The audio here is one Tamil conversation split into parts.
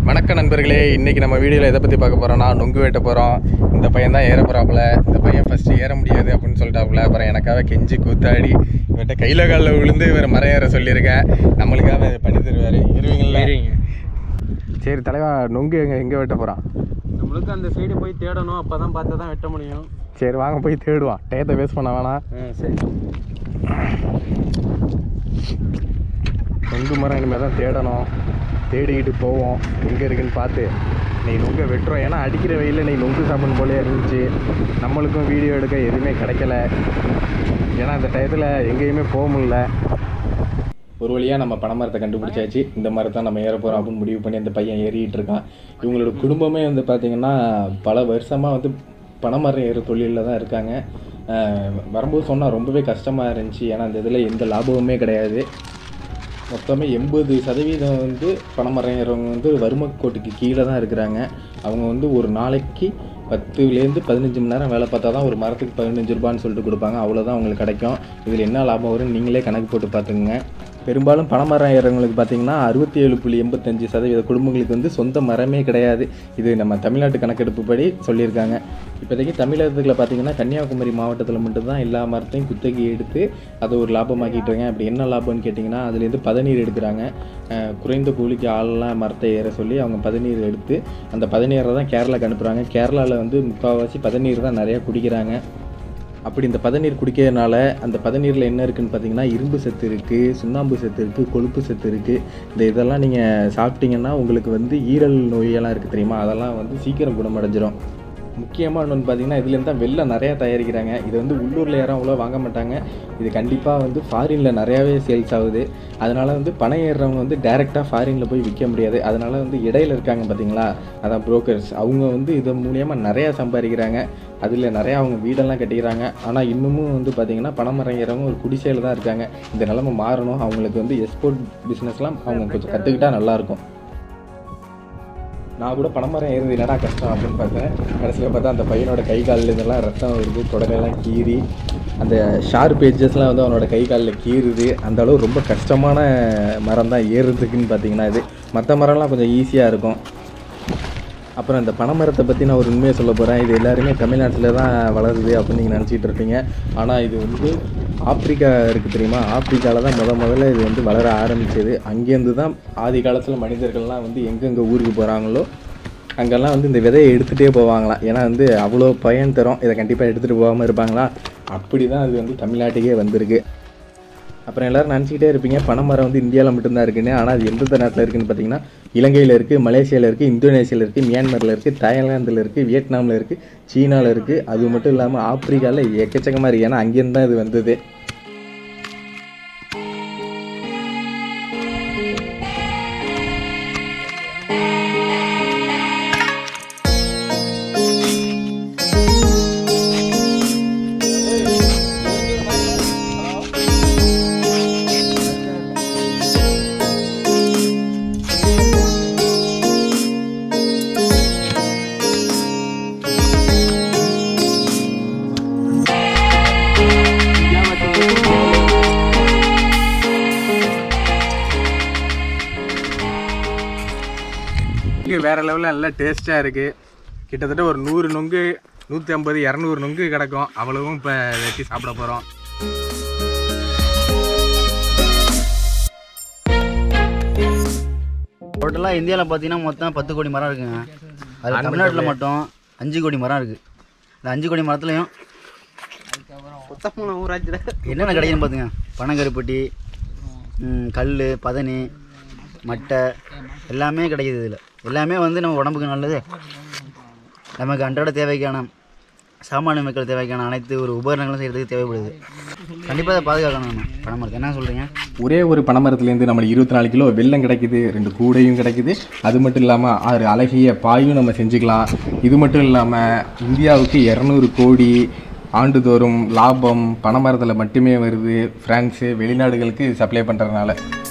வணக்கம் நண்பர்களே இன்றைக்கி நம்ம வீடியோவில் எதை பற்றி பார்க்க போகிறோம்னா நொங்கு வெட்ட போகிறோம் இந்த பையன் தான் ஏற போகிறாப்புல இந்த பையன் ஃபஸ்ட்டு ஏற முடியாது அப்படின்னு சொல்லிட்டாப்புல அப்புறம் எனக்காக கெஞ்சி கூத்தாடி இவர்கிட்ட கையில் காலில் விழுந்து இவர் மரம் ஏற சொல்லியிருக்கேன் நம்மளுக்காக இதை பண்ணி தருவார் ஏறுவீங்களா சரி தலைவா நொங்கு எங்கே எங்கே வெட்ட போகிறான் நம்மளுக்கு அந்த சைடு போய் தேடணும் அப்போ தான் பார்த்து தான் வெட்ட முடியும் சரி வாங்க போய் தேடுவான் டயத்தை வேஸ்ட் பண்ண வேணாம் ஆ சரி நொங்கு மரம் இனிமேல் தான் தேடணும் தேடிக்கிட்டு போவோம் எங்கே இருக்குன்னு பார்த்து நீ நொங்க வெட்டுறோம் ஏன்னா அடிக்கிற வெயிலில் நீ நொங்கு சாப்பிடணும் போலே இருந்துச்சு நம்மளுக்கும் வீடியோ எடுக்க எதுவுமே கிடைக்கல ஏன்னா அந்த டயத்தில் எங்கேயுமே போக முடியல ஒரு வழியாக நம்ம பனைமரத்தை கண்டுபிடிச்சாச்சு இந்த மரத்தை நம்ம ஏற போகிறோம் அப்படின்னு முடிவு பண்ணி அந்த பையன் ஏறிட்டு இருக்கான் இவங்களோட குடும்பமே வந்து பார்த்திங்கன்னா பல வருஷமாக வந்து பனைமரம் ஏற தொழிலில் தான் இருக்காங்க அஹ் வரும்போது சொன்னால் ரொம்பவே கஷ்டமாக இருந்துச்சு ஏன்னா அந்த இதில் எந்த லாபமுமே கிடையாது மொத்தமே எண்பது சதவீதம் வந்து பணமரம் ஏறவங்க வந்து வறுமை கோட்டுக்கு கீழே தான் இருக்கிறாங்க அவங்க வந்து ஒரு நாளைக்கு பத்துலேருந்து பதினஞ்சு மணி நேரம் வேலை பார்த்தா தான் ஒரு மரத்துக்கு பதினஞ்சு ரூபான்னு சொல்லிட்டு கொடுப்பாங்க அவ்வளோதான் அவங்களுக்கு கிடைக்கும் இதில் என்ன லாபம் வரும்னு நீங்களே கணக்கு போட்டு பார்த்துக்குங்க பெரும்பாலும் பணமரம் ஏறவங்களுக்கு பார்த்தீங்கன்னா அறுபத்தி ஏழு புள்ளி எண்பத்தஞ்சு சதவீத குடும்பங்களுக்கு வந்து சொந்த மரமே கிடையாது இது நம்ம தமிழ்நாட்டு கணக்கெடுப்புப்படி சொல்லியிருக்காங்க இப்போதைக்கு தமிழகத்தில் பார்த்தீங்கன்னா கன்னியாகுமரி மாவட்டத்தில் மட்டும்தான் எல்லா மரத்தையும் குத்தகை எடுத்து அதை ஒரு லாபமாக்கிட்டு இருக்காங்க அப்படி என்ன லாபம்னு கேட்டிங்கன்னா அதுலேருந்து பதநீர் எடுக்கிறாங்க அஹ் குறைந்த கூலிக்கு ஆளெல்லாம் மரத்தை ஏற சொல்லி அவங்க பதநீர் எடுத்து அந்த பதநீரை தான் கேரளாக்கு அனுப்புகிறாங்க கேரளாவில் வந்து முக்கால்வாசி பதநீர் தான் நிறையா குடிக்கிறாங்க அப்படி இந்த பதநீர் குடிக்கிறதுனால அந்த பதநீரில் என்ன இருக்குன்னு பார்த்தீங்கன்னா இரும்பு சத்து இருக்குது சுண்ணாம்பு சத்து இருக்குது கொழுப்பு சத்து இருக்குது இந்த இதெல்லாம் நீங்கள் சாப்பிட்டீங்கன்னா உங்களுக்கு வந்து ஈரல் நோயெல்லாம் இருக்குது தெரியுமா அதெல்லாம் வந்து சீக்கிரம் குணமடைஞ்சிரும் முக்கியமாக இன்னொன்று பார்த்தீங்கன்னா இதுலேருந்து தான் வெள்ளம் நிறையா தயாரிக்கிறாங்க இது வந்து உள்ளூரில் யாரும் அவ்வளோ வாங்க மாட்டாங்க இது கண்டிப்பாக வந்து ஃபாரினில் நிறையாவே சேல்ஸ் ஆகுது அதனால் வந்து பணம் ஏறுறவங்க வந்து டைரெக்டாக ஃபாரினில் போய் விற்க முடியாது அதனால் வந்து இடையில இருக்காங்க பார்த்தீங்களா அதான் புரோக்கர்ஸ் அவங்க வந்து இது மூலியமாக நிறையா சம்பாதிக்கிறாங்க அதில் நிறையா அவங்க வீடெல்லாம் கட்டிக்கிறாங்க ஆனால் இன்னமும் வந்து பார்த்திங்கன்னா பணம் இறங்குறவங்க ஒரு குடிசையில் தான் இருக்காங்க இந்த நிலைமை மாறணும் அவங்களுக்கு வந்து எக்ஸ்போர்ட் பிஸ்னஸ்லாம் அவங்க கொஞ்சம் கற்றுக்கிட்டா நல்லாயிருக்கும் நான் கூட பணமரம் ஏறுறது என்னடா கஷ்டம் அப்படின்னு பார்த்தேன் கடைசியில் பார்த்தா அந்த பையனோட கை காலில் இதெல்லாம் ரத்தம் வருது தொடரெல்லாம் கீறி அந்த ஷார்ப் பேஜஸ்லாம் வந்து அவனோட கை காலில் கீறுது அந்த அளவு ரொம்ப கஷ்டமான மரம் தான் ஏறுறதுக்குன்னு பார்த்தீங்கன்னா இது மற்ற மரம்லாம் கொஞ்சம் ஈஸியாக இருக்கும் அப்புறம் இந்த பனைமரத்தை பற்றி நான் ஒரு உண்மையை சொல்ல போகிறேன் இது எல்லாருமே தமிழ்நாட்டில் தான் வளருது அப்படின்னு நீங்கள் நினச்சிட்டு இருப்பீங்க ஆனால் இது வந்து ஆப்பிரிக்கா இருக்குது தெரியுமா ஆப்பிரிக்காவில் தான் முத முதல்ல இது வந்து வளர ஆரம்பிச்சது அங்கேருந்து தான் ஆதி காலத்தில் மனிதர்கள்லாம் வந்து எங்கெங்கே ஊருக்கு போகிறாங்களோ அங்கெல்லாம் வந்து இந்த விதையை எடுத்துகிட்டே போவாங்களாம் ஏன்னா வந்து அவ்வளோ பயன் தரும் இதை கண்டிப்பாக எடுத்துகிட்டு போகாமல் இருப்பாங்களா அப்படி தான் அது வந்து தமிழ்நாட்டுக்கே வந்திருக்கு அப்புறம் எல்லாரும் நினச்சிக்கிட்டே இருப்பீங்க பனைமரம் வந்து இந்தியாவில் மட்டும்தான் இருக்குன்னு ஆனால் அது எந்தெந்த நாட்டில் இருக்குன்னு பார்த்தீங்கன்னா இலங்கையில் இருக்குது மலேசியாவில் இருக்குது இந்தோனேஷியாவில் இருக்குது மியான்மரில் இருக்குது தாய்லாந்தில் இருக்குது வியட்நாமில் இருக்குது சீனாவில் இருக்குது அது மட்டும் இல்லாமல் ஆப்பிரிக்காவில் எக்கச்சக்கமாக இருக்குது ஏன்னா அங்கேருந்து தான் இது வந்தது இது வேறு லெவலில் நல்லா டேஸ்ட்டாக இருக்குது கிட்டத்தட்ட ஒரு நூறு நொங்கு நூற்றி ஐம்பது இரநூறு நொங்கு கிடக்கும் அவ்வளவும் இப்போ வெட்டி சாப்பிட போகிறோம் டோட்டலாக இந்தியாவில் பார்த்தீங்கன்னா மொத்தம் பத்து கோடி மரம் இருக்குங்க அது தமிழ்நாட்டில் மட்டும் அஞ்சு கோடி மரம் இருக்குது இந்த அஞ்சு கோடி மரத்துலையும் சுத்தமான ஊராட்சியில் என்னென்ன கிடைக்குன்னு பார்த்துங்க பனங்கருப்பட்டி கல் பதனி மட்டை எல்லாமே கிடைக்குது இதில் எல்லாமே வந்து நம்ம உடம்புக்கு நல்லது நமக்கு அன்றாட தேவைக்கான சாமானிய மக்கள் தேவைக்கான அனைத்து ஒரு உபகரணங்களும் செய்கிறதுக்கு தேவைப்படுது கண்டிப்பாக அதை பாதுகாக்கணும் நம்ம பனைமரத்தை என்ன சொல்கிறீங்க ஒரே ஒரு பனைமரத்துலேருந்து நம்மளுக்கு இருபத்தி நாலு கிலோ வெல்லம் கிடைக்குது ரெண்டு கூடையும் கிடைக்குது அது மட்டும் இல்லாமல் ஆறு அழகிய பாயும் நம்ம செஞ்சுக்கலாம் இது மட்டும் இல்லாமல் இந்தியாவுக்கு இரநூறு கோடி ஆண்டுதோறும் லாபம் பனைமரத்தில் மட்டுமே வருது ஃப்ரான்ஸு வெளிநாடுகளுக்கு சப்ளை பண்ணுறதுனால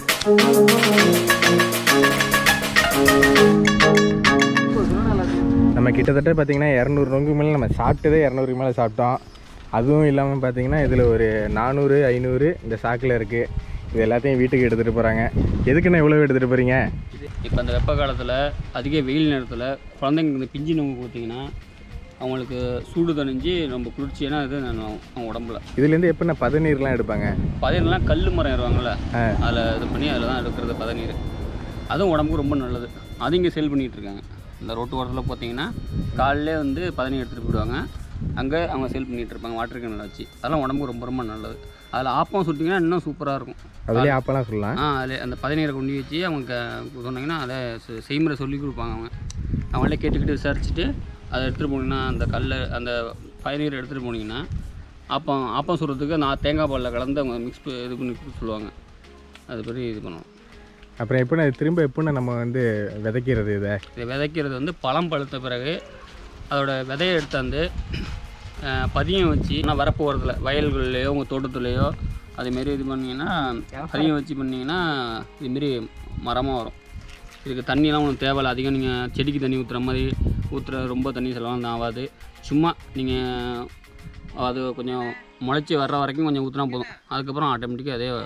நம்ம கிட்டத்தட்ட பார்த்தீங்கன்னா இரநூறு நொங்கு மேலே நம்ம சாப்பிட்டதே இரநூறுக்கு மேலே சாப்பிட்டோம் அதுவும் இல்லாமல் பார்த்தீங்கன்னா இதில் ஒரு நானூறு ஐநூறு இந்த சாக்கில் இருக்குது இது எல்லாத்தையும் வீட்டுக்கு எடுத்துகிட்டு போகிறாங்க எதுக்குண்ணே இவ்வளோ எடுத்துகிட்டு போகிறீங்க இப்போ அந்த வெப்ப காலத்தில் அதிக வெயில் நேரத்தில் குழந்தைங்களுக்கு இந்த பிஞ்சு நோம்பு கொடுத்தீங்கன்னா அவங்களுக்கு சூடு தணிஞ்சு ரொம்ப குளிர்ச்சியான இது நான் அவங்க உடம்புல இதுலேருந்து எப்படிண்ணே பதநீர்லாம் எடுப்பாங்க பதநீர்லாம் கல் மரம் ஏறுவாங்கள்ல ஆ. அதில் இது பண்ணி அதில் தான் எடுக்கிறது பதநீர் அதுவும் உடம்புக்கு ரொம்ப நல்லது அது இங்கே சேல் பண்ணிகிட்டு இருக்காங்க இந்த ரோட்டு ஓரத்தில் பார்த்தீங்கன்னா காலையிலே வந்து பதநீர் எடுத்துகிட்டு போயிடுவாங்க அங்கே அவங்க சேல் பண்ணிகிட்டு இருப்பாங்க வாட்டர் கேனில் வச்சு அதெல்லாம் உடம்புக்கு ரொம்ப ரொம்ப நல்லது அதில் ஆப்பம் சுட்டிங்கன்னா இன்னும் சூப்பராக இருக்கும் அதுலேயே ஆப்பெல்லாம் சொல்லலாம் ஆ அதில் அந்த பதினீரை கொண்டு வச்சு அவங்க க- சொன்னாங்கன்னா அதை செ- செய்முறை சொல்லி கொடுப்பாங்க அவங்க அவங்களே கேட்டுக்கிட்டு விசாரிச்சுட்டு அதை எடுத்துகிட்டு போனீங்கன்னா அந்த கல்லை அந்த பதினீரை எடுத்துகிட்டு போனீங்கன்னா ஆப்பம் ஆப்பம் சுடுறதுக்கு நான் தேங்காய் பாலில் கலந்து அவங்க மிக்ஸ் இது பண்ணி கொடுக்க சொல்லுவாங்க அது பெரிய இது பண்ணுவோம் அப்புறம் எப்படிண்ணே திரும்ப எப்படிண்ணே நம்ம வந்து விதைக்கிறது இதை இதை விதைக்கிறது வந்து பழம் பழுத்த பிறகு அதோட விதையை எடுத்தாந்து அஹ், பதியம் வச்சு ஆனால் வரப்பு ஓரத்தில் வயல்கள்லையோ உங்கள் தோட்டத்துலேயோ அதுமாரி இது பண்ணிங்கன்னா பதியம் வச்சு பண்ணிங்கன்னா இதுமாரி மரமாக வரும் இதுக்கு தண்ணியெலாம் ஒன்றும் தேவையில்ல அதிகம் நீங்கள் செடிக்கு தண்ணி ஊற்றுற மாதிரி ஊற்றுற ரொம்ப தண்ணி செலவெல்லாம் ஆகாது சும்மா நீங்கள் அது கொஞ்சம் முளைச்சி வர்ற வரைக்கும் கொஞ்சம் ஊற்றினா போதும் அதுக்கப்புறம் ஆட்டோமேட்டிக்காக அதே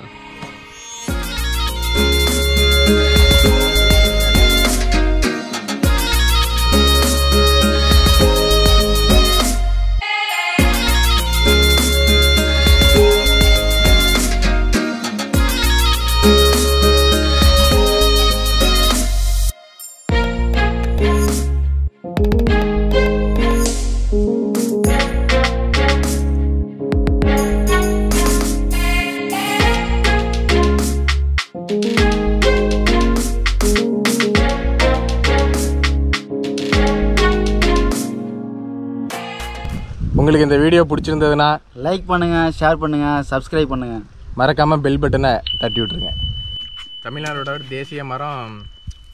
உங்களுக்கு இந்த வீடியோ பிடிச்சிருந்ததுன்னா லைக் பண்ணுங்கள் ஷேர் பண்ணுங்கள் சப்ஸ்கிரைப் பண்ணுங்கள் மறக்காமல் பெல் பட்டனை தட்டி விட்ருங்க தமிழ்நாடோட தேசிய மரம்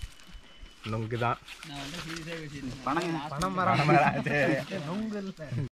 நுங்கு தான் பணங்க பனை மரம்